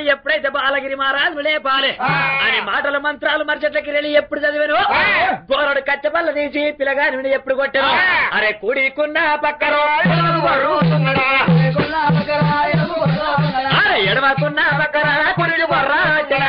ఎప్పుడైతే బాలగిరి మహారాజు లేపాలే అని మాటల మంత్రాలు మర్చెట్లకి వెళ్ళి ఎప్పుడు చదివాను గోరడు కచ్చపల్ల తీసి పిల్లగాని విని ఎప్పుడు కొట్టాను అరే కుడికున్న పక్కన అరే ఎడమకున్న పక్కన కుడి బొర్రా వచ్చనా.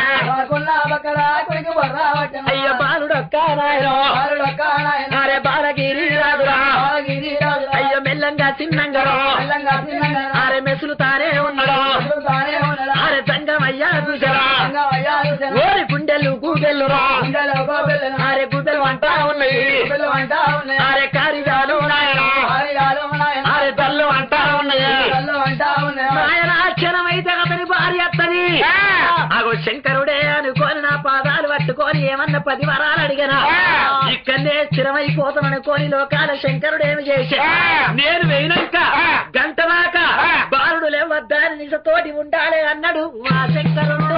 అయ్య బాలుడొక్క నాయన అరే బాలగిరి రాదురా అయ్య మెల్లంగా చిన్నంగా అరే మెసులు తానే ఉన్నాడు అరే సంగమయ్యా చూసారా ఓరి గుండెలు గూగెల్లురా అరే గుడ్డలు అంటా ఉన్నాయి అరే కారిజాలు నాయన అరే తల్లు అంటా ఉన్నాయి నాయన క్షణమైతే అతని భార్య అత్తని అగో శంకరుడే అనుకోని నా పాదాలు పట్టుకొని ఏమన్నా పది వరాలు అడిగనా ఇక్కడనే స్థిరమైపోతాననుకోని లోకాల శంకరుడేమి చేశా నేను వేయినాక గంట దాకా బాలుడు లేవద్దని నిజతోటి ఉండాలి అన్నాడు మా శంకరుడు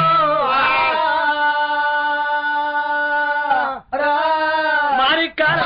మాణిక్యాల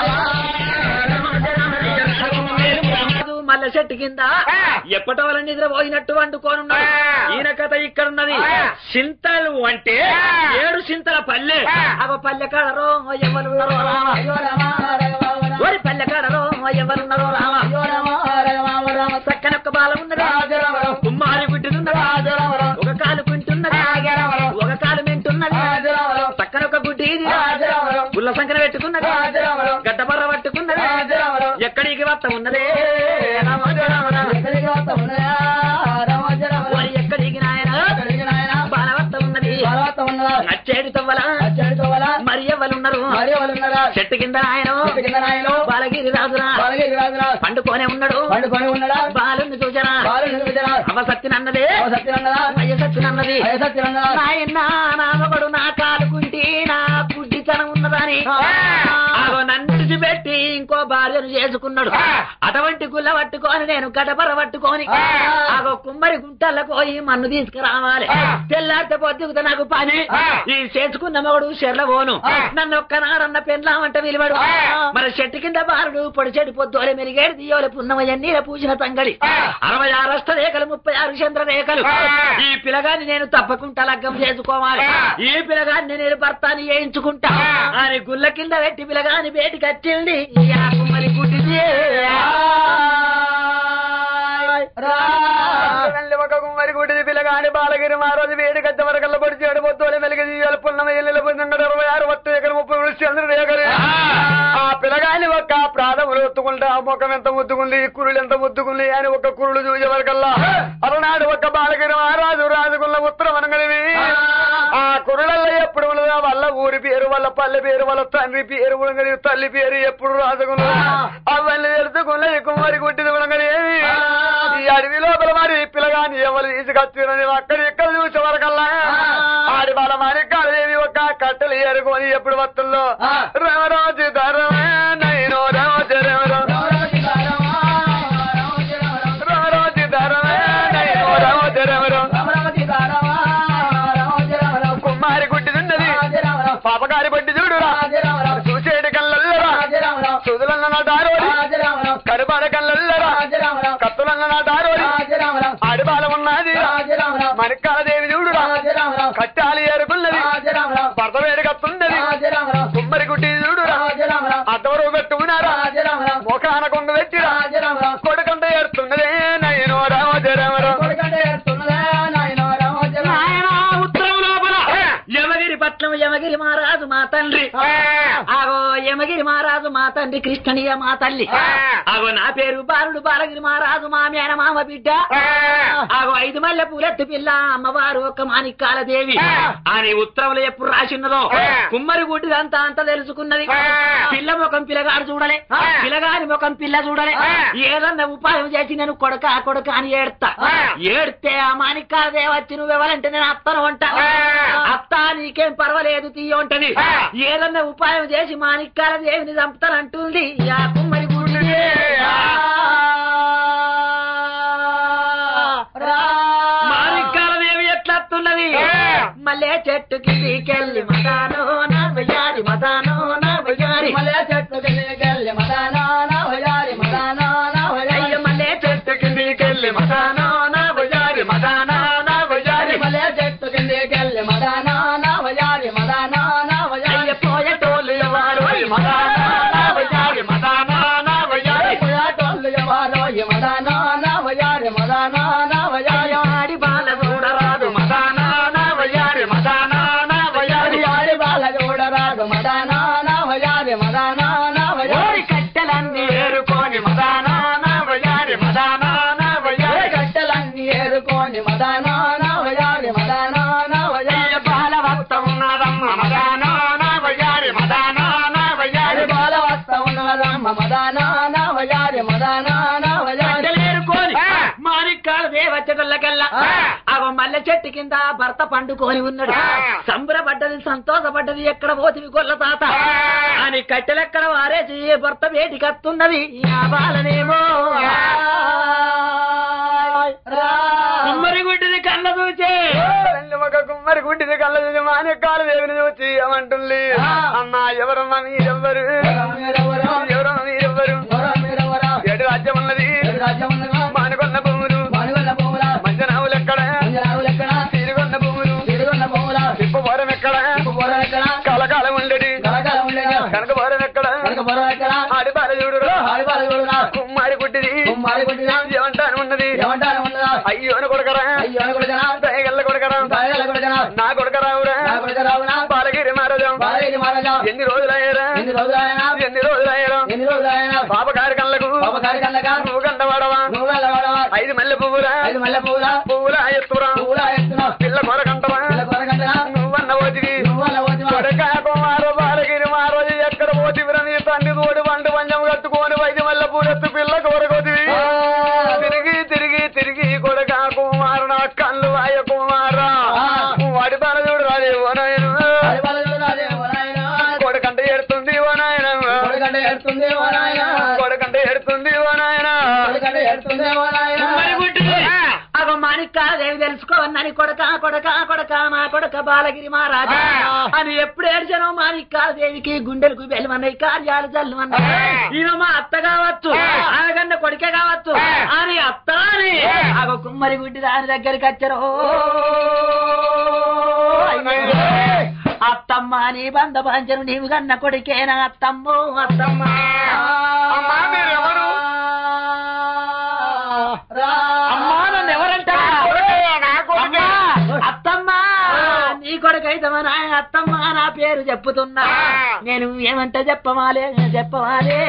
మల్ల చెట్టు కింద ఎప్పటి వల్ల నిద్రపోయినట్టు వండుకోనున్నాడు ఈయన కథ ఇక్కడ ఉన్నది చింతలు అంటే ఏడు చింతల పల్లె అవ పల్లె కాడరో ఎవరున్నారో రామ ఓరి పల్లె కాడరో ఎవరున్నారో రామ చక్కనొక్క బాల ఉన్నది కుమ్మారి గుడ్డినున్నది ఒక కాలు కుంటున్నది ఒక కాలు మెంటున్నది పక్కనొక గుడ్డి గుల్ల సంకన పెట్టుకున్నది గడ్డబర్ర పట్టుకున్నది ఎక్కడికి వత్త ఉన్నదే రామ రామ రామ. ఓరి ఎక్కడికి నాయన బాలవత్త ఉన్నది నచ్చేడు తవ్వల మరి ఎవరున్నారు చెట్టు కింద ఆయన బాలగిరి రాజురా పండుకోనే ఉన్నాడు పండుకొని ఉన్నాడా బాలుని చూచరా బాలు నిలబెట్టరా అవ సత్యనన్నదే సత్యనంగా అయ్య సత్యనన్నది సత్యనంగా నాయన నా మగడు నా కాలుకుంటి నా గుడ్డితనం ఉన్నదని అగో నన్ను విడిచిపెట్టి ఇంకో భార్యను చేసుకున్నాడు అటువంటి గుల్ల పట్టుకొని నేను గడపర పట్టుకొని అగో కుమ్మరి గుంటలకు పోయి మన్ను తీసుకురావాలి తెల్లారితే పొద్దుకుతా నాకు పని ఈ చేసుకున్న మగడు చెర్ల పోను నన్ను ఒక్కనాడన్న పెండ్లామంట విలువడు మరి చెట్టు కింద బారుడు పొడి చెడు పొద్దులే మెరిగేడు దియోలే పున్నమయ్య నీల పూసిన తంగడి అరవై ఆరు అష్ట రేఖలు ముప్పై ఆరు చంద్ర రేఖలు ఈ పిల్లగాన్ని నేను తప్పకుండా లగ్గం చేసుకోవాలి ఈ పిల్లగాన్ని నేను భర్తాన్ని వేయించుకుంటా అని గుల్ల కింద పెట్టి పిల్లగాని బయటికి వచ్చింది ఆ కుమ్మరి గుడ్డిది ఒక కుమ్మరి గుడిది పిల్లగాని బాలగిరి మహారాజు వేడి గద్ద వరకల్ల పొడి చేయడం పొద్దులే మెలిగి తీయాలి పున్నమ ఎల్లు పొందిండ ఇరవై ఆరు వత్తు ఎకర ముప్పై వృష్టి అందరూ ఎకరు ఆ పిల్లగాని ఒక్క ప్రాధములు ఒత్తుకుంటా ఆ ముఖం ఎంత ముద్దుకుంది ఈ కురులు ఎంత ముద్దుకుంది అని ఒక కురులు చూసే వరకల్లా అలనాడు ఒక బాలగిరి మహారాజు రాజుకున్న ఉత్తరం అనగలివి ఆ కురులల్లో ఎప్పుడు ఉన్నదో వాళ్ళ ఊరి పేరు వాళ్ళ పల్లె పేరు వాళ్ళ తండ్రి పేరు ఉడగని తల్లి పేరు ఎప్పుడు రాజుకున్నదో అవన్నీ తెలుసుకున్న ఈ కుమ్మరి గుట్టిది ఉడగనేవి ఈ అడవి లోపల మరి పిల్లగాని ఎవరు తీసుకొచ్చిరని అక్కడ ఇక్కడ చూసే వరకల్లా ఆడి వాళ్ళ మరి కడలేవి ఒక కట్టెలు ఏరుకొని ఎప్పుడు వస్తుందో రమరాజు ధరమే నైనో రాజు రమరాజు రమరాజు ధరమే నైనో రాజు రమరాజు కుమ్మారి గుడ్డిదున్నది పాపగారి బట్టి చూడురా చూసేటి కళ్ళల్లరా సుదులన్న నా దారోడి కరుబాల కళ్ళల్లరా కత్తులన్న నా దారోడి ఆడిబాల ఉన్నది మరికాల దేవి చూడురా కట్టాలి ఏరుకున్నది భర్త వేడి కత్తున్నది కుమ్మరి గుడ్డి చూడురా అద్దవరు పెట్టుకున్నారా ముఖాన కొంగ పెట్టిరా కొడుకంట ఏడుతున్నదే నయనో రామజరమరా నాయన ఉత్తరం లోపల యమగిరి పట్నం యమగిరి మహారాజు మా తండ్రి ఆగో యమగిరి మహారాజు మా తండ్రి కృష్ణనీయ మా తల్లి ఆగో నా పేరు బాలుడు బాలగిరి మహారాజు మా మేన మామ బిడ్డ ఆగో ఐదు మల్లె పూలెత్తు పిల్ల అమ్మవారు ఒక మాణిక్కాల దేవి అని ఉత్తరంలో ఎప్పుడు రాసిన్నదో కుమ్మరి గుడ్డి అంతా అంత తెలుసుకున్నది పిల్ల ముఖం పిల్లగాడు చూడలే పిల్లగాని ముఖం పిల్ల చూడలే ఏదన్నా ఉపాయం చేసి నేను కొడక కొడక అని ఏడ్తా ఏడితే ఆ మాణిక్కాల దేవి వచ్చి నువ్వెవరంటే నేను అత్తను అంట అత్త నీకేం పర్వాలేదు తీయంటది ఏదన్నా ఉపాయం చేసి మాణిక్కాల దేవిని చంపుతానంటుంది ఆ కుమ్మరి గుడ్డి మాణిక్కాల దేవి ఎట్లత్తున్నది మళ్ళీ చెట్టు కిందికెళ్ళి మదానో నా వయ్యారి మదానో నా వయ్యారి అయ్య మళ్ళీ చెట్టు కిందికెళ్ళి మదానో నా వయ్యారి మదానో నా వయ్యారి చెట్టు కింద భర్త పండుకొని ఉన్నాడు సంబరపడ్డది సంతోషపడ్డది ఎక్కడ పోతివి కొల్ల తాత అని కట్టెలెక్కడ వారేసి భర్త వేటికి వస్తున్నది ఆ బాలనేమో కుమ్మరి గుడ్డిది కళ్ళ చూచే ఒక కుమ్మరి గుడ్డిది కళ్ళ చూసి మానేకాలు దేవిని చూసి ఏమంటుంది అమ్మా ఎవరమ్మా మీరెవ్వరు ఎవరమ్మా మీరెవ్వరు ఏడు రాజ్యం ఉన్నది మానుకొన్న భూములు మంజనావులు ఎక్కడ తిరిగొన్న భూములు తిప్పబోరం ఎక్కడ కలకాలం ఉండేది కనక బోరం ఎక్కడ ఆడి బాల చూడు కుమ్మారి గుడ్డిది ఏమంటాను ఉన్నది అయ్యోను కొడకరా దయగల్ల కొడకరా నా కొడకరావురా బాలగిరి మహారాజా ఎన్ని రోజులయ్యారా ఎన్ని రోజులయ్యారా పాప కార్యకలకు నువ్వు కండవాడవా ఐదు మల్లె పువ్వురా పువ్వులా ఎత్తురా పిల్ల కొరకంటవా నువ్వన్న ఓటివి కొడక కుమార బాలగిరి మహారాజు ఎక్కడ పోతివిరా నీ తండ్రి తోడి వంట పంచం కట్టుకొని వైద్య మల్లె పూలెత్తు పిల్ల కొరకొతివి తిరిగి తిరిగి తిరిగి కొడక కుమారు నా కళ్ళు వాయ కుమారా వాడి తన చూడు రాదే ఓ నాయన కొడకంటే ఎడుతుంది ఓ నాయన కొడకంటే ఎడుతుంది ఓ నాయన కుమ్మరి గుడ్డిది అగో మాణిక్యాదేవి తెలుసుకోవన్నని కొడక కొడక కొడక మా కొడక బాలగిరి మహారాజా అని ఎప్పుడు ఏడ్చానో మాణిక్యాదేవికి గుండెలకు వెలువన్నాయి కార్యాలు జల్లువన్నాయి ఈయన మా అత్త కావచ్చు ఆమె కన్నా కొడుకే కావచ్చు అని అత్త అని అగో కుమ్మరి గుడ్డి దాని దగ్గరికి వచ్చారు అత్తమ్మ నీ బంధ పంచరు నీవు కన్న కొడుకేనా అత్తమ్మో అత్తమ్మ అమ్మా, మీరెవరు? అమ్మా నన్ను ఎవరంటారా కొడుకే, నా కొడుకే. అమ్మా, అత్తమ్మ నీ కొడుకైతమా నా అత్తమ్మ నా పేరు చెప్పుతున్నా నేను ఏమంటే చెప్పమాలే చెప్పమాలే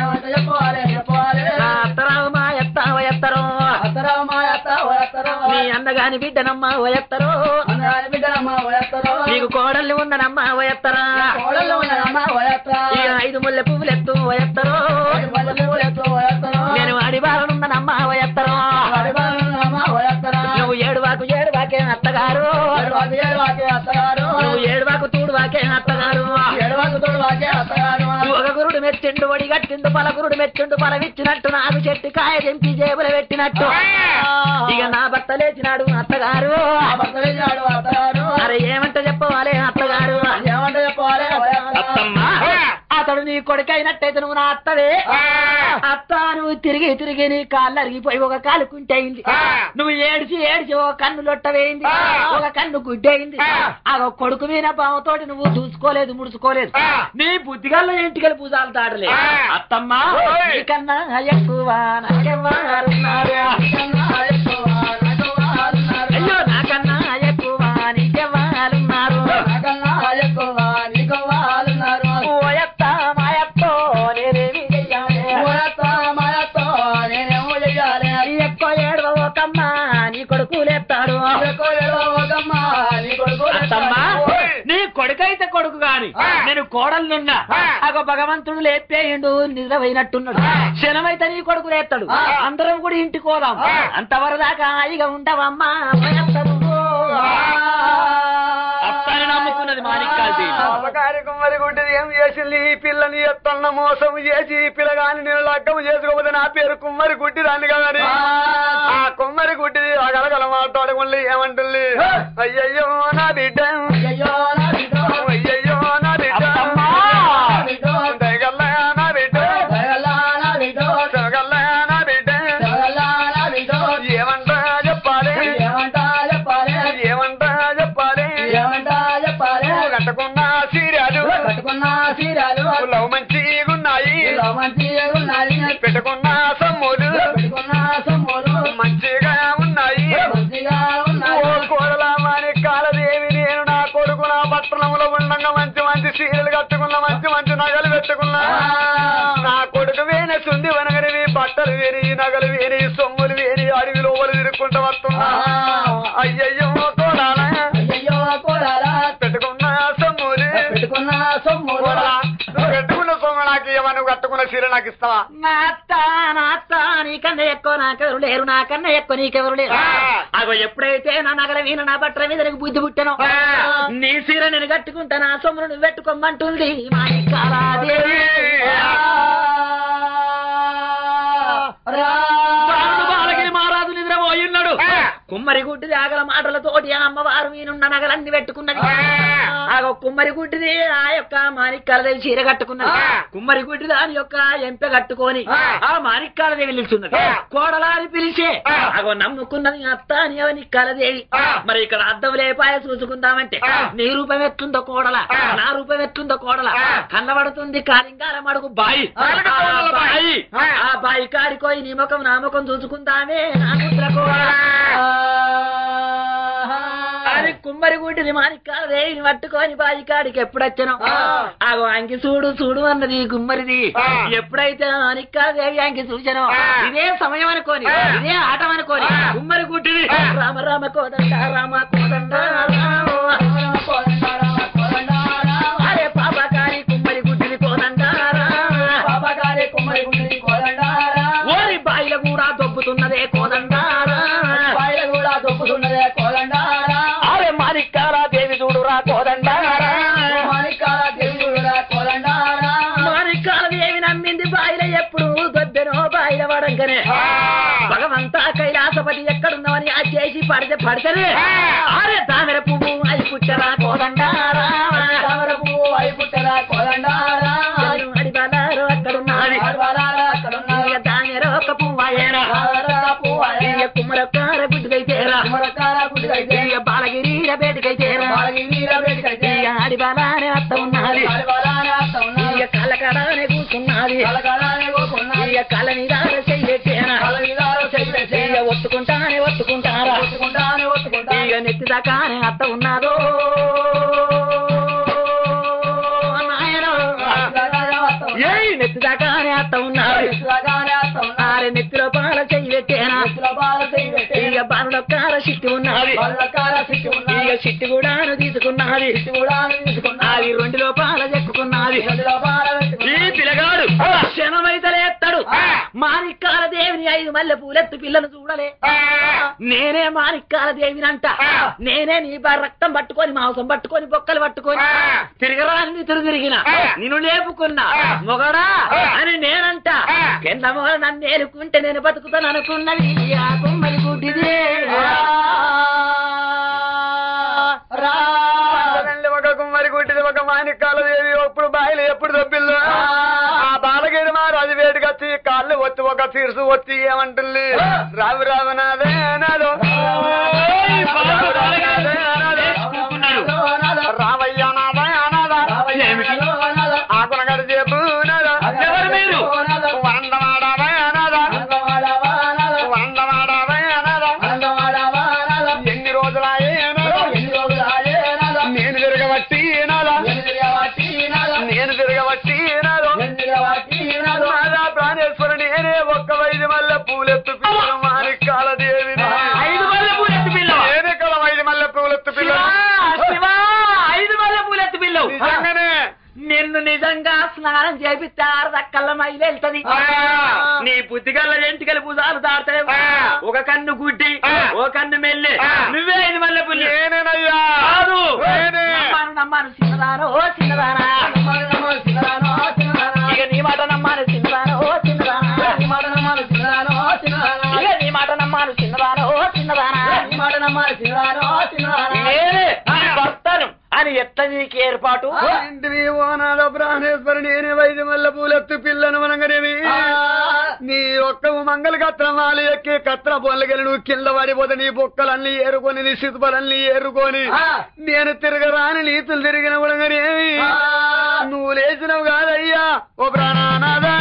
నా అత్తరావు మా ఎత్తావ ఎత్తరో నీ అన్నగాని బిడ్డనమ్మా ఓయత్తరో నీకు కోడల్ని ఉన్ననమ్మా ఓయత్తరా ఈ ఐదు ముల్లె పువ్వులు ఎత్తు ఓయత్తరో నేను అడిబాలనున్ననమ్మా ఓయత్తరో నువ్వు ఏడువాకు ఏడువాకే అత్తగారు నువ్వు ఏడువాకు తూడువాకే అత్తగారు ఒక గురుడు మెచ్చిండు ఒడి గట్టిండు పలగురుడు మెచ్చిండు పలవిచ్చినట్టు నాకు చెట్టు కాయ తెంపి జేబులు పెట్టినట్టు ఇక నా భర్త లేచినాడు అత్తగారు అరే ఏమంట చెప్పవాలే అత్తగారు అత్తమ్మ అతడు నీ కొడుకైనట్టయితే నువ్వు నా అత్తవే అత్త నువ్వు తిరిగి తిరిగి నీ కాళ్ళు అరిగిపోయి ఒక కాలు కుంటయింది నువ్వు ఏడిచి ఏడిచి ఒక కన్ను లొట్టవేయింది ఒక కన్ను గుడ్డయింది ఆ ఒక కొడుకు మీద బావతోటి నువ్వు చూసుకోలేదు ముడుచుకోలేదు నీ బుద్ధిగల్లో ఇంటికెళ్ళి పూజాలు దాడలే అత్తమ్మ నీకన్నా ఎక్కువ నాకెవ్వరున్నారు అయ్యో నాకన్నా ఎక్కువ నీకెవ్వాలున్నారు ఓయత్త మాయత్తో నేనేమి చెయ్యాలి ఎక్కువ ఏడవకమ్మా నీ కొడుకు లేస్తాడు అత్తమ్మా నీ కొడుకైతే కొడుకు గాని నేను కోడలున్నా అగో భగవంతుడు లేపేయండు నిద్రపోయినట్టున్నాడు క్షణమైతే నీ కొడుకు లేస్తాడు అందరం కూడా ఇంటికి పోదాం అంతవరదాకా హాయిగా ఉండవమ్మా అత్తని నమ్ముకున్నది మాణిక్యాలదేవి పాపకారి కుమ్మరి గుడ్డిది ఏం చేసింది ఈ పిల్లని ఎత్తన్న మోసం చేసి ఈ పిల్లగాని నేను లగ్గం చేసుకోకపోతే నా పేరు కుమ్మరి గుడ్డి దాన్ని కానీ ఆ కుమ్మరి గుడ్డిది అగలగల మాట్లాడకుండా ఏమంటుంది అయ్యయ్యో నా బిడ్డ అయ్యయ్యో నా బిడ్డ అత్తమ్మా! దయగల్ల నా బిడ్డ దయగల్ల నా బిడ్డ ఏమంటా చెప్పాలి ఏమంటా చెప్పాలి కట్టుకున్న సీరాలు చీరాలు లవ్ మంచిగున్నాయి మంచిగా ఉన్నాయి పెట్టుకున్న సమ్ములు పెట్టుకున్న సొమ్ములు మంచిగా ఉన్నాయి మంచిగా ఓ ఉన్నాయి కోడల మాని కాలదేవి నేను నా కొడుకు నా పట్టణంలో ఉండగా మంచి మంచి సీరలు కట్టుకున్నా మంచి మంచి నగలు పెట్టుకున్నా నా కొడుకు వేనే సుంది వనగనివి బట్టలు వేని నగలు వేని సొమ్ములు వేని అడవి లోపల తిరుక్కుంటూ వస్తున్నా అయ్యయ్యో కోడాల అయ్యయ్యో కోడాలా పెట్టుకున్న సొమ్ములు పెట్టుకున్న సొమ్ములు కోడలా, నువ్వు పెట్టుకున్న సొమ్ము నాకు ఇవ్వ, నువ్వు కట్టుకున్న చీర నాకు ఇస్తావా నా అత్త నా అత్త నీకన్నా ఎక్కువ నాకెవరు లేరు నాకన్నా ఎక్కువ నీకెవరు లేరు ఆ. అగో ఎప్పుడైతే నా నగల మీద నా బట్టల మీద నీకు బుద్ధి పుట్టాను ఆ. నీ సీర నేను కట్టుకుంటా నా సొమ్మును నువ్వు పెట్టుకోమంటుంది మాణిక్యాలాదేవి. బాలుడు బాలగిరి మహారాజు నిద్రపోయి ఉన్నాడు ఆ. కుమ్మరి గుడ్డిది ఆగల మాటలతోటి ఆ అమ్మవారు మీనున్న నగలన్నీ పెట్టుకున్నది ఆ. ఆగో కుమ్మరి గుడ్డిది ఆ యొక్క మాణిక్యాలదేవి చీర కట్టుకున్నది ఆ. కుమ్మరి గుడ్డి దాని యొక్క ఎంపె కట్టుకొని ఆ. ఆ మాణిక్యాలదేవి నిలుచున్నది ఆ. కోడలా అని పిలిచే ఆ. అగో నమ్ముకున్నది అత్త అని నిక్కలదేవి ఆ. మరి ఇక్కడ అద్దం లేపాయ చూసుకుందామంటే ఆ. నీ రూపం ఎట్లుందో కోడల ఆ. నా రూపం ఎట్లుందో కోడల ఆ. కన్నబడుతుంది కాలింగాల మడుగు బాయి కాలింగ కోడల ఆ బాయి. బాయి ఆ. ఆ బాయి కాడికోయి నీ ముఖం నా ముఖం చూసుకుందామే నా ముద్ర కోడల అని కుమ్మరి గుడ్డిని మాణిక్కాల రేయిని పట్టుకొని బాయి కాడికి ఎప్పుడొచ్చను ఆ. ఆగో అంకి చూడు చూడు అన్నది ఈ కుమ్మరిది ఆ. ఎప్పుడైతే మాణిక్కాల దేవి అంకి చూచానో ఆ. ఇదే సమయం అనుకోని ఆ. ఇదే ఆటం అనుకోని ఆ. కుమ్మరి గుడ్డిని ఆ. రామ రామ కోదండ రామ కోదండ రామ. అరే పాపకారి కుమ్మరి గుడ్డిని కోదండ రామ. ఓరి బాయిల కూడా దొబ్బుతున్నదే కోదండ రామ. అరే మాణిక్కాల దేవి చూడురా కోదండ రామ. మాణిక్కాల దేవి నమ్మింది బాయిల ఎప్పుడు దొబ్బెనో బాయిల వడంకనే భగవంతా కైలాసపతి ఎక్కడున్నావని ఆ చేసి పడితే పడితేనే ఆ. అరే తామర పువ్వు అయి పుట్టరా కోదండారా అడిబాలారు అక్కడున్నది ఇక తామర ఒక పువ్వు అయ్యేరా ఇక కుమ్మరొక్కార గుడ్డుకైతేరా ఇక బాలగిరి బేటికైతేరా ఇక అడిబాలానే అత్త ఉన్నది ఇక కళ్ళకడానే కూర్చున్నది ఇక కళ్ళ మీద చెయ్యట్టేనా ఇక ఒత్తుకుంటానే ఒత్తుకుంటారా ఇక నెత్తి దాకానే అత్త ఉన్నాదో నాయనో. ఏయ్ నెత్తి దాకానే అత్త ఉన్నారు ఆరే నెత్తిలో పాల చెయ్యి పెట్టేనా ఇక బాలొక్కార చిట్టి ఉన్నది ఇక చిట్టి కూడాను తీసుకున్నది అది రెండు లోపాల చెక్కున్నది ఈ పిల్లగాడు క్షణమైతే ఎత్తాడు ఆ. మాణిక్కాల దేవిని ఐదు మల్లె పూలెత్తు పిల్లను చూడలే నేనే మాణిక్కాల దేవినంట ఆ. నేనే నీ బా రక్తం పట్టుకొని మాంసం పట్టుకొని బొక్కలు పట్టుకొని ఆ. తిరగరాని తిరుగు తిరిగిన ఆ. నిన్ను లేపుకున్నా ఆ. మొగడా ఆ. అని నేనంట ఆ. కింద మొగ నన్ను ఏలుకుంటే నేను బతుకుతాను అనుకున్నది ఆ కుమ్మరి గుడ్డిదే తల్లి ఒక కుమ్మరి గుడ్డిది ఒక మాణిక్కాల దేవి ఎప్పుడు బాయిలు ఎప్పుడు దొబ్బిల్లు ఆ బాలగిరి మహారాజు వేడికి వచ్చి కాళ్ళు ఒత్తి ఒక తీర్సు వచ్చి ఏమంటుంది రావు రావు నాదే నాదో రావు రావు నాదే నాదో. రావయ్య నాదా నాదా ఆకునగడ చేపు నాదా ఎవరు మీరు? వందవాడావా నాదా వందవాడావా నాదా ఎన్ని రోజులాయే నాదా నేను తిరగబట్టి నాదా నేను తిరగబట్టి నాదో నాదా ప్రాణేశ్వరు నేనే ఒక్క వైద్య మల్లె పూలెత్తు పిల్లలు మాణిక్కాల దేవిని ఐదు మల్లె పూలెత్తు పిల్ల నేనే కదా వైద్య మల్లె పూలెత్తు శివా, పిల్లలు శివా, ఐదు మల్లె పూలెత్తు పిల్లవు నిజంగానే నిన్ను నిజంగా స్నానం చేపిస్తే ఆరదక్కల్ల మైలు వెళ్తది ఆ. నీ బుద్ధిగల్ల ఎంటికలు భుజాలు దాడతాయి ఆ. ఒక కన్ను గుడ్డి ఆ. ఓ కన్ను మెల్లి ఆ. నువ్వే ఐదు మల్లె పుల్లి నేనేనయ్యా కాదు నేనే నమ్మాను నమ్మాను చిన్నదానో ఓ చిన్నదానా ఇక నీ మాట నమ్మాను చిన్నదానో ఓ చిన్నదానా ఇక నీ మాట నమ్మాను చిన్నదానో ఓ చిన్నదానా నేనే నీ భర్తను అని ఎట్ల నీకు ఏర్పాటు ఇంటివి ఓనాడ ప్రాణేశ్వరు నేనే వైద్య మల్లె పూలెత్తు పిల్లను మనగనేవి నీ ఒక్క మంగళ కత్రమాలు ఎక్కి కత్ర పొల్లగలి నువ్వు కింద పడిపోతే నీ బొక్కలన్నీ ఏరుకొని నీ సితుపలన్నీ ఏరుకొని నేను తిరగరాని నీతులు తిరిగిన ఉడగనేవి నువ్వు లేచినవు కాదయ్యా ఓ ప్రాణానాదా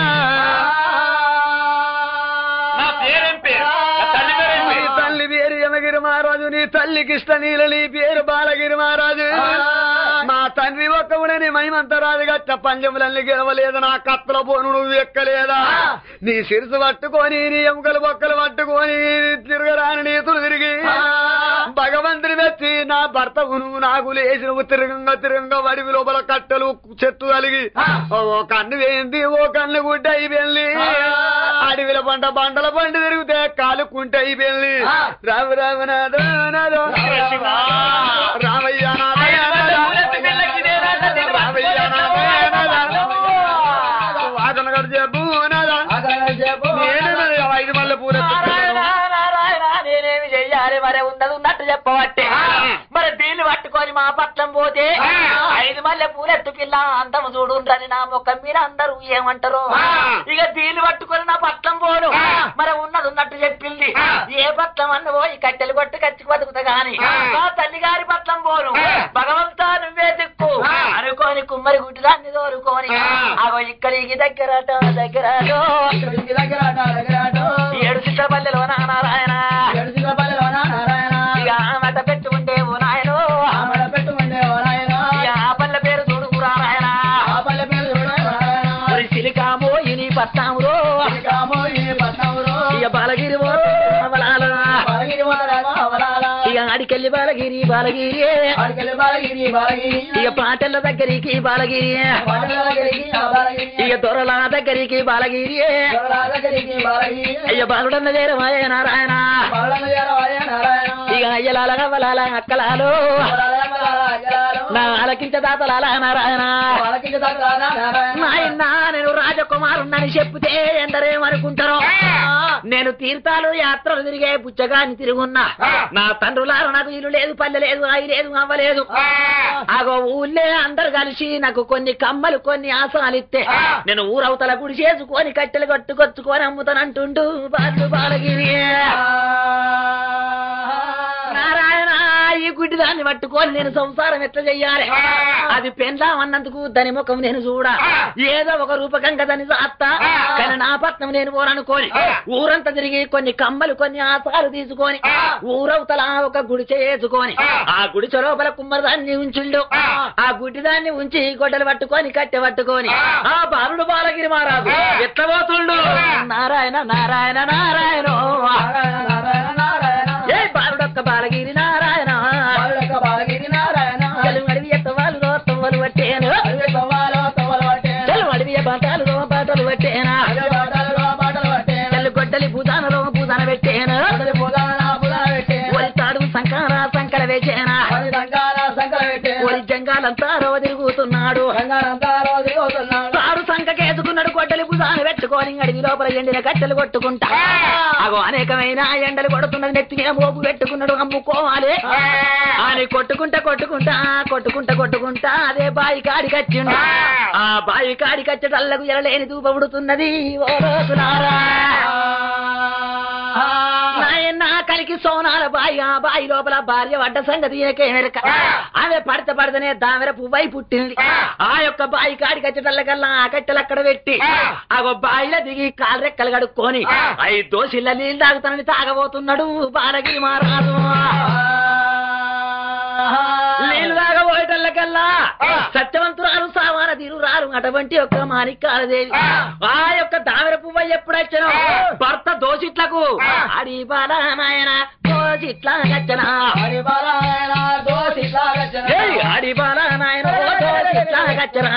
నా పేరేం పేరు నా తల్లి పేరేం నీ పేరు తల్లి పేరు యమగిరి మహారాజు నీ తల్లికి ఇష్ట నీల నీ పేరు బాలగిరి మహారాజు మా తండ్రి ఓ ఒక్కవుడని మహిమంత రాజుగట్ట పంజములన్నీ గెలవలేదు నా కత్తల పోను నువ్వు ఎక్కలేదా నీ శిరసు పట్టుకొని నీ ఎముకలు బొక్కలు పట్టుకొని తిరగరాని నీతులు తిరిగి భగవంతుని వచ్చి నా భర్తవు నువ్వు నాకు లేచి నువ్వు తిరగంగా తిరగంగా వడివి లోపల కట్టెలు చెట్టు కలిగి ఓ కన్ను వేయింది ఓ కన్ను గుడ్డ అయిపోయింది అడవిల పంట బండల పంట తిరిగితే కాలుకుంటే అయిపోయింది రామ రామనాథ నాథో. రామయ్య నాథ నాథ. రామయ్య నాథ నాథ. వాదన గడు చెప్పు నాథ. నేను మరి ఐదు మల్లె పూలు నారాయణ, నారాయణ, నేనేమి చెయ్యాలి మరి ఉన్నది ఉన్నట్టు చెప్పబట్టే మరి దీన్ని పట్టుకొని మా పట్లం పోతే ఐదు మల్లె పూలెత్తు పిల్ల అందం చూడుండ్రని నా మొక్క మీద అందరూ ఏమంటారు ఇక దీన్ని పట్టుకొని నా పట్లం పోను మరి ఉన్నది ఉన్నట్టు చెప్పింది ఏ పట్లం అన్న పోయి కట్టెలు కొట్టు కచ్చి బతుకుతా గాని నా తల్లి గారి పట్లం పోను భగవంతా నువ్వే దిక్కు అనుకోని కుమ్మరి గుడ్డిదాన్ని దోరుకోని అగో ఇక్కడికి దగ్గరట దగ్గరటో ఏడు చిత్రపల్లెలో నారాయణ ఇక మట పెట్టుకుంటే ఓ నాయనో ఇక ఆ పల్లె పేరు చూడు నారాయణ మరి సిలికామో ఇని పట్టామురో ఇక బాలగిరి ఓ అవలాల. ఇక అడికెళ్ళి బాలగిరి బాలగిరి ఇక పాటల దగ్గరికి బాలగిరి ఇక దొరల దగ్గరికి బాలగిరి అయ్య బాలుడన్న చేరమాయ నారాయణ ఇక అయ్యలాల గవ్వలాల అక్కలాలు నా ఆలకించ దాతలాల నారాయణ నాయనా నేను రాజకుమారుణ్ణని చెప్తే ఎందరేమనుకుంటారో నేను తీర్థాలు యాత్రలు తిరిగే పుచ్చగాని తిరుగున్నా నా తండ్రులారు నాకు ఇల్లు లేదు పల్లె లేదు అయి లేదు అవ్వలేదు ఆగో ఊళ్ళే అందరు కలిసి నాకు కొన్ని కమ్మలు కొన్ని ఆసనాలు ఇస్తే నేను ఊరవతల గుడి చేసుకొని కట్టెలు కట్టుకొచ్చుకొని అమ్ముతానంటుండు బాలు బాలగిరి నారాయణ ఈ గుడ్డి దాన్ని పట్టుకొని నేను సంసారం ఎట్లా చెయ్యాలి అది పెండ్లాం అన్నందుకు దాని ముఖం నేను చూడ ఏదో ఒక రూపకంగా దాన్ని సాత్తా కానీ నా పట్నం నేను పోరనుకోని ఊరంతా తిరిగి కొన్ని కమ్మలు కొన్ని ఆసాలు తీసుకొని ఊరవతల ఒక గుడిచె వేసుకొని ఆ గుడిచె లోపల కుమ్మరి దాన్ని ఉంచుండు ఆ గుడ్డి దాన్ని ఉంచి గొడ్డలు పట్టుకొని కట్టె పట్టుకొని ఆ బాలుడు బాలగిరి మహారాజు ఎట్లా పోతుండు నారాయణ నారాయణ నారాయణ ఏ బాలుడొక్క బాలగిరి నారాయణ తెలుగు అడివి ఎత్త వాళ్ళు తవ్వలు పట్టేను తెలుగు అడివి బాటాలు బాటలు పట్టేనా తెల్లు గొడ్డలి భూదానలో భూదాన పెట్టేను ఒరి తాడు సంకార సంకర వేచేనా ఒరి జంగాలంతా రవ తిరుగుతున్నాడు తాడు సంకకేసుకున్నాడు గొడ్డలి భుజాన పెట్టుకొని అడివి లోపల ఎండిన కట్టెలు కొట్టుకుంటా అగో అనేకమైన ఎండలు కొడుతున్నది నెత్తి మీద మోపు పెట్టుకున్నాడు అమ్ముకోవాలి అని కొట్టుకుంటా కొట్టుకుంటా కొట్టుకుంటా కొట్టుకుంటా అదే బాయి కాడికి వచ్చిండు ఆ బాయి కాడికి వచ్చేటల్లకు ఎలలేని దూపముడుతున్నది ఓ రోజులారా నాయన కలికి సోనాల బాయి ఆ బాయి లోపల భార్య పడ్డ సంగతి ఈయనకే మెరక ఆమె పడత పడతనే దామెర పువ్వై పుట్టింది ఆ యొక్క బాయి కాడికి వచ్చేటల్లకల్లా ఆ కట్టెలు అక్కడ పెట్టి ఆ బాయిలో దిగి కాలు రెక్కలు కడుక్కొని ఐదు దోషిల్ల నీళ్ళు తాగుతానని తాగబోతున్నాడు బాలగిరి మహారాజు నీళ్ళు తాగబోయేటల్లకల్లా సత్యవంతురాలు సామాన తీరురాలు అటువంటి యొక్క మాణిక్యాలదేవి ఆ యొక్క దామెర పువ్వ ఎప్పుడొచ్చను భర్త దోషిట్లకు అడి బాల నాయన దోషిట్లా గచ్చనా ఏయ్, అడి బాల నాయన దోషిట్లా గచ్చనా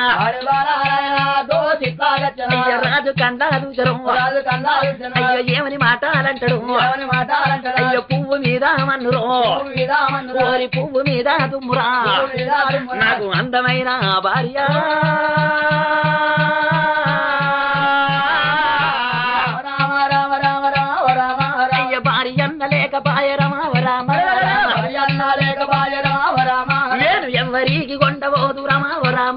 అయ్య రాజు కండా దూచరు అయ్యో ఏమని మాటాలంటాడు అయ్యో పువ్వు మీద మన్నురో ఓరి పువ్వు మీద దుమ్మురా నాకు అందమైన భార్య అయ్య భార్య అన్న లేక పాయరమా రామ నేను ఎవరికి కొండబోదు రమా రామ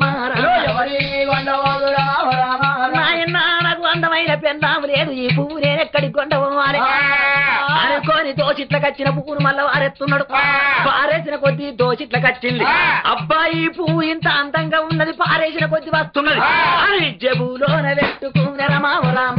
నాయన నాకు అందమైన పెన్నాము లేదు ఈ పువ్వు నేను ఎక్కడికి కొండపోవాలి అనుకోని దోషిట్లకు వచ్చిన పువ్వును మళ్ళా వారెత్తున్నాడు పారేసిన కొద్దీ దోషిట్లకు వచ్చింది అబ్బాయి ఈ పువ్వు ఇంత అందంగా ఉన్నది పారేసిన కొద్ది వస్తున్నది అని జబులోన పెట్టుకున్న రమా రామ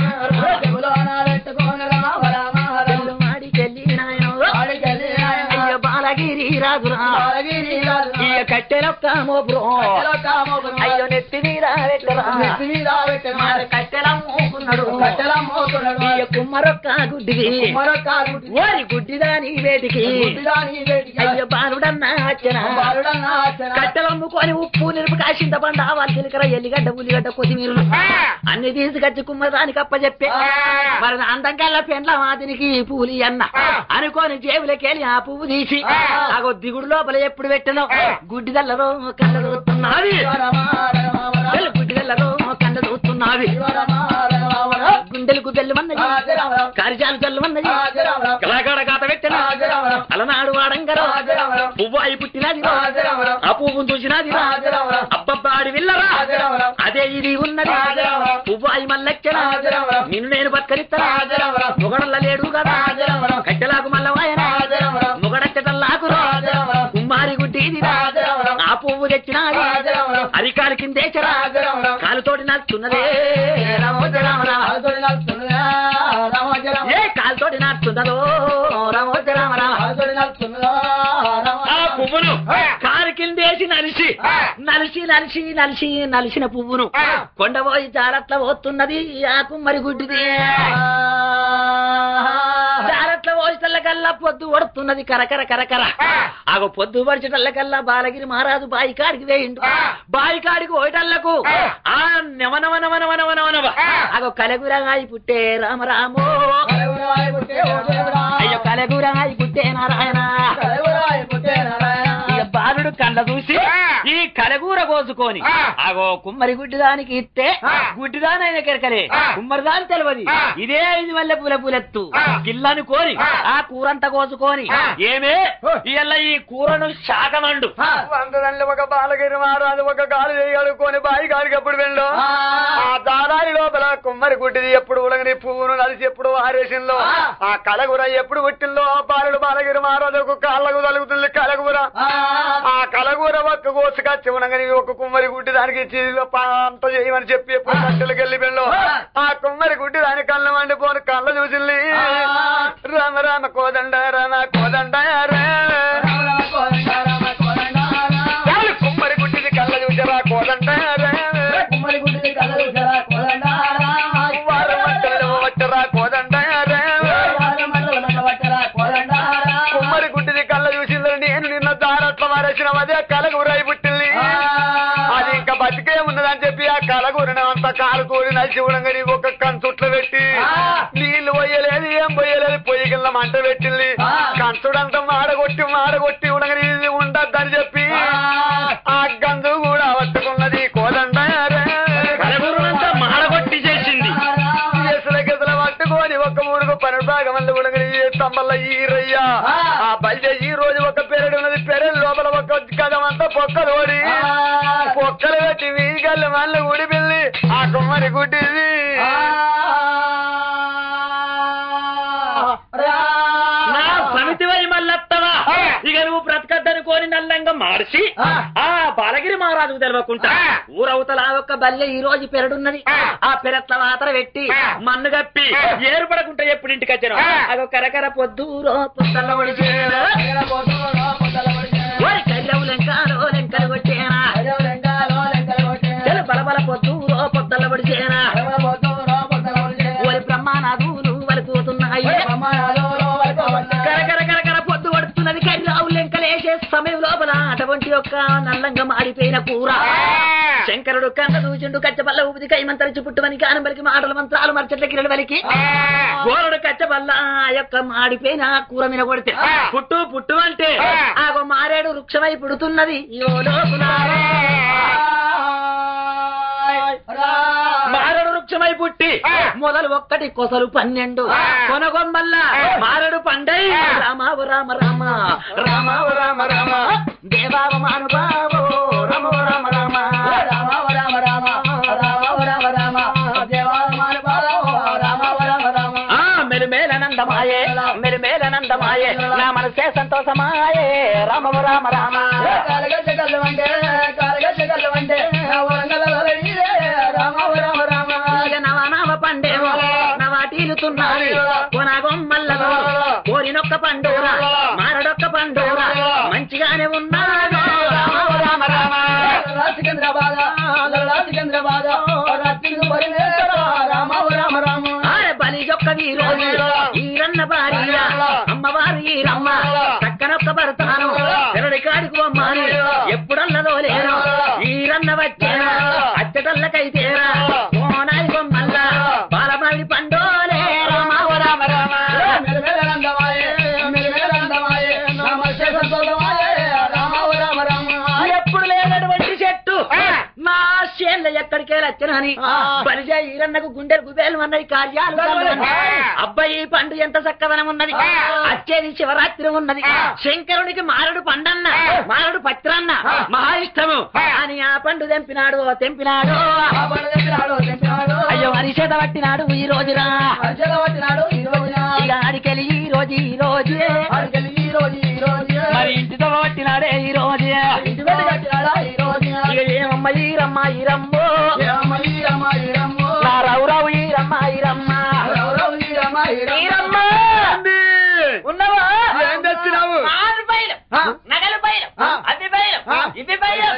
మాడికెళ్ళి నాయన అయ్య బాలగిరి రాజురా ఈ కట్టెలొక్క మోపురం అయ్యో నెత్తి మీద పెట్టరా మరి కట్టెల మోపున్నాడు ఇయ్య కుమ్మరొక్క గుడ్డిది ఓరి గుడ్డిదాని వేటికి అయ్యో బాలుడన్న అచ్చన కట్టెలు అమ్ముకొని ఉప్పు నిరుపు కాసింత పండు ఆవాలు జీలకర్ర ఎల్లిగడ్డ ఉల్లిగడ్డ కొత్తిమీరలు అన్ని తీసుకొచ్చి కుమ్మదానికి అప్ప చెప్పే మరి అందంకల్లా పెండ్ల మాదినికి పూలి అన్న అనుకోని జేబులకెళ్ళి ఆ పువ్వు తీసి అగో దిగుడు లోపల ఎప్పుడు పెట్టను గుడ్డిదల్లలో కళ్ళ చూస్తున్నది గుడ్డిదల్లలో కళ్ళ చూస్తున్నది గుండెలకు బెల్లమన్నది కారిజాలు జల్లమన్నది కళాకాడ కాత పెట్టను అలనాడు వాడంగర పువ్వు అయి పుట్టినది ఆ పువ్వును చూసినది అబ్బబ్బాడి విల్లరా అదే ఇది ఉన్నది పువ్వు అయి మల్లెచ్చన నిన్ను నేను బతకరిస్తాను మొగడల్ల లేడు కదా కట్టెలాకు మల్ల వాయన మొగడచ్చటల్లాకు కుమ్మారి గుడ్డి ఆ పువ్వు తెచ్చినాది అరికాలు కిందేచరా కాలుతోటి నాకుతున్నదే ఏ కాలుతోటి నాకుతున్నదో రామోజ రామ రామ ఆ పువ్వును కారు కిందేసి నలిసి నలిసి నలిసి నలిసి నలిసిన పువ్వును కొండపోయి జారట్ల పోతున్నది ఆ కుమ్మరి గుడ్డిది జారట్ల పోసేటల్లకల్లా పొద్దు ఒడుతున్నది కరకర కరకర ఆగో పొద్దు పడిచేటల్లకల్లా బాలగిరి మహారాజు బాయి కాడికి వేయిండు బాయి కాడికి పోయేటల్లకు ఆ నవ నవ నవ నవ నవ నవ నవ ఆగో కలగురాయి పుట్టే రామరామో అయ్యో కలగురాయి పుట్టే నారాయణ ఇక బాలుడు కళ్ళ చూసి ఈ కలగూర కోసుకొని ఆగో కుమ్మరి గుడ్డిదానికి ఇస్తే గుడ్డిదానైన కెరకలే కుమ్మరిదాని తెలియదు ఇదే ఐదు మల్లె పూల పూలెత్తు గిల్లను కోరి ఆ కూరంతా కోసుకొని ఏమే ఇయ్యాల ఈ కూరను శాకమండు వందదండ్ల ఒక బాలగిరి మహారాజు ఒక గాలి చేయగలుగుకొని బాయి గాలికి ఎప్పుడు వెళ్ళో ఆ దారాలి లోపల కుమ్మరి గుడ్డిది ఎప్పుడు ఉలగని పువ్వును నలిసి ఎప్పుడు ఆరేసిందో ఆ కలగుర ఎప్పుడు పుట్టిందో ఆ బాలుడు బాలగిరి మహారాజు ఒక కాళ్ళకు తలుగుతుంది కలగుర ఆ కలగూర ఒక్క కోసుకొచ్చి ఉండగాని ఒక కుమ్మరి గుడ్డి దానికి ఇచ్చి అంత చేయమని చెప్పి ఎప్పుడు కట్టెలకు వెళ్ళి వెళ్ళో ఆ కుమ్మరి గుడ్డి దాని కళ్ళ వండిపోని కళ్ళ చూసింది రామ రామ కోదండ రామ కోదండ రా చాలు కుమ్మరి గుడ్డిది కళ్ళ చూసారా కోదండ రా వారం మట్టలు వట్టరా కోదండ రా కుమ్మరి గుడ్డిది కళ్ళ చూసిందని నేను నిన్న దారట్ల వారేసిన అదే కలగూరై పుట్టింది అది ఇంకా బతికే ఉన్నదని చెప్పి ఆ కలగూరిని అంత కాలుకూరి నలిసి ఉండగాని ఒక కంచుట్లో పెట్టి నీళ్లు పోయలేదు ఏం పోయలేదు పొయ్యి కింద మంట పెట్టింది కంచుడంతా మాడగొట్టి మాడగొట్టి ఉండగాని ఇది ఉండద్దని చెప్పి ఆ గంజు కూడా పట్టుకున్నది కోదండ కలగూరనంతా మాడగొట్టి చేసింది ఎసల గెసల పట్టుకొని ఒక ఊరుకు పన్నెండు భాగం మంది ఉండగాని తమ్మల్ల ఈరయ్య ఆ బల్జ ఈ రోజు ఒక పెరడు ఉన్నది పెరడు లోపల ఒక గదం అంతా పొక్కలు ఓడి పొక్కలు పెట్టి వీగల్లి మళ్ళీ ఉడిపిల్లి ఆ కుమ్మరి గుడ్డిది నా సమితి వై మల్లత్తవా ఇక నువ్వు బ్రతకద్దని కోరి నల్లంగా మార్చి ఆ బాలగిరి మహారాజుకు తెలవకుంటా ఊరవతల ఆ ఒక్క బల్లె ఈ రోజు పెరడున్నది ఆ పెరట్ల వాతర పెట్టి మన్ను కప్పి ఏర్పడకుంటా ఎప్పుడు ఇంటికి వచ్చాను అగో కరకర పొద్దు పుస్తల్ల ఒడిచేనా ఓరి కళ్ళవు లెంకాలో లెంకలు కొట్టేనా తెలు బలబల పొద్దు పొద్దల్ల ఒడిచేనా ఓరి బ్రహ్మానాథులు వలుకుతున్నాయి కరకర కరకర పొద్దు పడుతున్నది కర్రావు లెంకలేసే సమయం లోపల అటువంటి యొక్క నల్లంగా మాడిపోయిన కూర శంకరుడు కన్న దూచుండు కచ్చబల్ల ఊపిది కైమంతరించి పుట్టువని గానం పలికి మాటల మంత్రాలు మరచట్ల కిరడు వలికి గోరడు కచ్చబల్ల ఆ యొక్క మాడిపోయిన కూర మీద కొడితే పుట్టు పుట్టు అంటే ఆ మారేడు వృక్షమై పుడుతున్నది యో లోకులారా. మారడు వృక్షమై పుట్టి మొదలు ఒక్కటి కొసలు పన్నెండు కొనగొమ్మల్ల మారడు పండై రామావ రామ రామ రామావ రామ రామ దేవావ మానుభావో రామ రామ రామ ఆ మెరుమేలనందమాయే మెరుమేలనందమాయే నా మనసే సంతోషమాయే రామవ రామ రామ ఇక నవ నవ పండేమో నవాటీలుతున్నది కొనగొమ్మల్లో కోరినొక్క పండుగ మారడొక్క పండుగ మంచిగానే ఉన్నాడు రామవ సికింద్రాబాద్ లల్లా సికింద్రాబాద్ రత్తింగు పరిమేశ్వర రామ రామ రామ ఆరే బలి యొక్క వీరు ఈరన్న భార్య అమ్మవారు ఈరమ్మ చక్కనొక్క భర్తాను తెరడి కాడికి బొమ్మని ఎప్పుడన్నదో లేను ఈరన్న వచ్చేనా అచ్చటల్లకైతేరా ఓనాయి బొమ్మల్ల బాలమావి పండోలే రామ ఓ రామ రామ మెలమెలందమాయే మెలమెలందమాయే నమస్తే సంతోషమాయే రామ రామ రామ ఎప్పుడు లేనటువంటి చెట్టు నా చేన్ల ఎక్కడికే లచ్చనని బలిజ ఈరన్నకు గుండెలు గుబేలు అన్నది కార్యాలు కలుగునని. అబ్బాయి ఈ పండు ఎంత చక్కదనం ఉన్నది అచ్చేది శివరాత్రి ఉన్నది శంకరునికి మారడు పండన్న మారడు పత్రన్న మహా ఇష్టము అని ఆ పండు తెంపినాడు తెంపినాడు ఆ బండ తెచ్చినాడు తెచ్చినాడు అయ్యో అరిచేత పట్టినాడు ఈ రోజురా అర్చన పట్టినాడు ఈ రోజున ఇక ఆడికెళ్ళి ఈ రోజు ఈ రోజే ఆడికెళ్ళి ఈ రోజు ఈ రోజు మరి ఇంటితో పట్టినాడే ఈ రోజే ఇంటి పెట్టి కట్టినాడా ఈ రోజున ఇక ఏమమ్మ ఈరమ్మ ఈరమ్మో ఏరమ్మ ఈరమ్మ ఈరమ్మ నా రౌరావు ఈరమ్మ ఈరమ్మ రౌరవ్ ఈరమ్మ ఈరమ్మ ఈరమ్మ అంది. ఉన్నవా ఏం తెచ్చినావు ఆరు బయలు ఆ. నగలు బయలు ఆ. అవి బయలు ఆ. ఇవి బయలు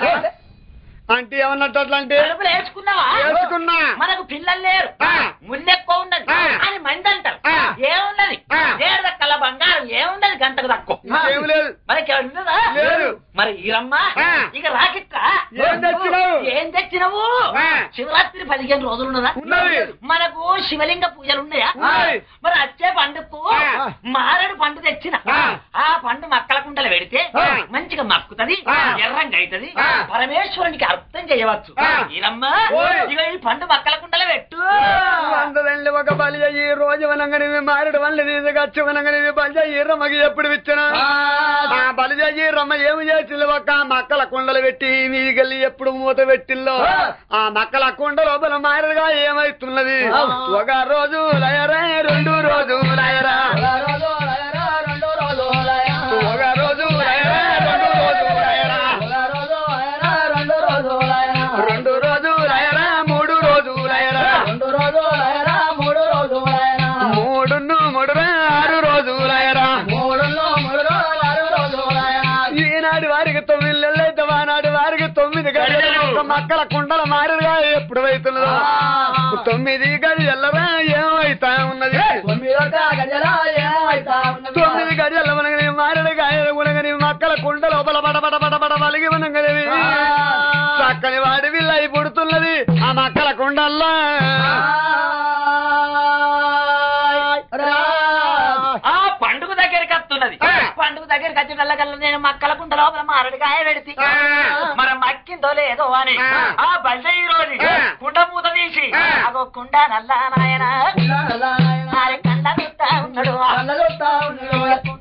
అంటే ఏమన్నట్టు అట్లా అంటే కడుపులు వేసుకున్నావా వేసుకున్నా మనకు పిల్లలు లేరు ఆ. ముల్లెక్కువ ఉన్నది ఆ. అని మంది అంటారు ఆ. ఏమున్నది ఆ. ఏడు దక్కల బంగారం ఏమున్నది గంటకు తక్కువ ఇంకేం లేదు మనకి ఉన్నదా లేదు. మరి ఈరమ్మ ఆ. ఇక రాకిక్క ఏం తెచ్చినావు ఏం తెచ్చినావు ఆ. శివరాత్రి పదిహేను రోజులు ఉన్నదా ఉన్నది. మనకు శివలింగ పూజలు ఉన్నాయా ఉన్నాయి. మరి వచ్చే పండుకు ఆ. మారడు పండు తెచ్చిన ఆ. ఆ పండు మక్కల కుండలు పెడితే ఆ. మంచిగా మక్కుతది ఆ. ఎర్రంగా అవుతది ఆ. పరమేశ్వరునికి అర్థం చేయవచ్చు ఆ. ఈరమ్మ ఓయ్. ఇక ఈ పండు మక్కల కుండలు పెట్టు వందలండి ఒక బలి ఈ రోజు వనంగని మారడు వల్ల తీసుకొచ్చి వనంగని బలి ఈ రమ్మకి ఎప్పుడు ఇచ్చిన ఆ బలి ఈ రమ్మ ఏమి చేసింది ఒక మక్కల కుండలు పెట్టి మీదికెళ్ళి ఎప్పుడు మూత పెట్టిల్లో ఆ మక్కల కుండ లోపల మారడుగా ఏమైతున్నది ఒక రోజు లయరా రెండు రోజు లయరా రోజు లయరా రెండో రోజు లయరా ఒక రోజు లయరా రెండు రోజు లయరా రోజు లయరా రెండో రోజు లయరా రెండు రోజు లయరా మూడు రోజు లయరా రెండు రోజు లయరా మూడు రోజు లయరా మూడును మూడురా ఆరు రోజు లయరా మూడులో మూడు రోజు ఆరు రోజు లయరా ఈనాడు వారికి తొమ్మిది నెలలు అయితే ఆనాడు వారికి తొమ్మిది గడియలు ఒక మక్కల కుండల మారుగా ఎప్పుడు అవుతున్నదో తొమ్మిది గడియల్లరా ఏమైతా ఉన్నది తొమ్మిదొక్క గజల ఏమైతా ఉన్నది తొమ్మిది గడియల్ల మనగని మారడు గాయలు ఉనగని మక్కల కుండ లోపల బడ బడ బడ బడ వలిగి ఉనగనివి చక్కని వాడి విల్లై పుడుతున్నది ఆ మక్కల కుండల్లా ఆ పండుగ దగ్గరికి వస్తున్నది ఆ. పండుగ దగ్గరికి వచ్చినల్లకల్లా నేను మక్కల కుండ లోపల మారడికాయ పెడితే ఆ. మరి మక్కిందో లేదో అని ఆ. ఆ బల్జ ఈ రోజు ఆ. కుండ మూత తీసి ఆ. అగో కుండ నల్లా నాయన ఆరి కండ చూస్తా ఉన్నాడు కుండ